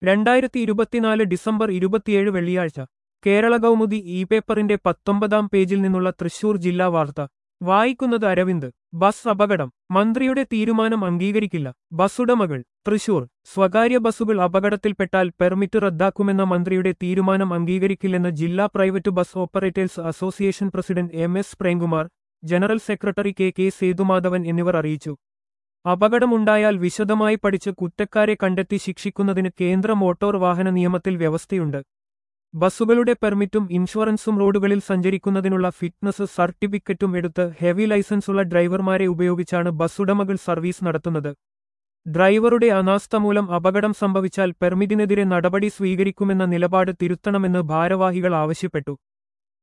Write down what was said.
രണ്ടായിരത്തി ഇരുപത്തിനാല് ഡിസംബർ ഇരുപത്തിയേഴ് വെള്ളിയാഴ്ച കേരള കൗമുദി ഇ പേപ്പറിന്റെ പത്തൊമ്പതാം പേജിൽ നിന്നുള്ള തൃശൂർ ജില്ലാ വാർത്ത വായിക്കുന്നത് അരവിന്ദ് ബസ് അപകടം മന്ത്രിയുടെ തീരുമാനം അംഗീകരിക്കില്ല ബസ്സുടമകൾ തൃശൂർ സ്വകാര്യ ബസ്സുകൾ അപകടത്തിൽപ്പെട്ടാൽ പെർമിറ്റ് റദ്ദാക്കുമെന്ന മന്ത്രിയുടെ തീരുമാനം അംഗീകരിക്കില്ലെന്ന് ജില്ലാ private bus operators association president M S Premkumar general secretary K K Sethumadhavan എന്നിവർ അറിയിച്ചു അപകടമുണ്ടായാൽ വിശദമായി പഠിച്ച് കുറ്റക്കാരെ കണ്ടെത്തി ശിക്ഷിക്കുന്നതിന് കേന്ദ്ര മോട്ടോർ വാഹന നിയമത്തിൽ വ്യവസ്ഥയുണ്ട് ബസ്സുകളുടെ പെർമിറ്റും ഇൻഷുറൻസും റോഡുകളിൽ സഞ്ചരിക്കുന്നതിനുള്ള ഫിറ്റ്നസ് സർട്ടിഫിക്കറ്റും എടുത്ത് ഹെവി ലൈസൻസുള്ള ഡ്രൈവർമാരെ ഉപയോഗിച്ചാണ് ബസ്സുടമകൾ സർവീസ് നടത്തുന്നത് ഡ്രൈവറുടെ അനാസ്ഥ മൂലം അപകടം സംഭവിച്ചാൽ പെർമിറ്റിനെതിരെ നടപടി സ്വീകരിക്കുമെന്ന നിലപാട് തിരുത്തണമെന്ന് ഭാരവാഹികൾ ആവശ്യപ്പെട്ടു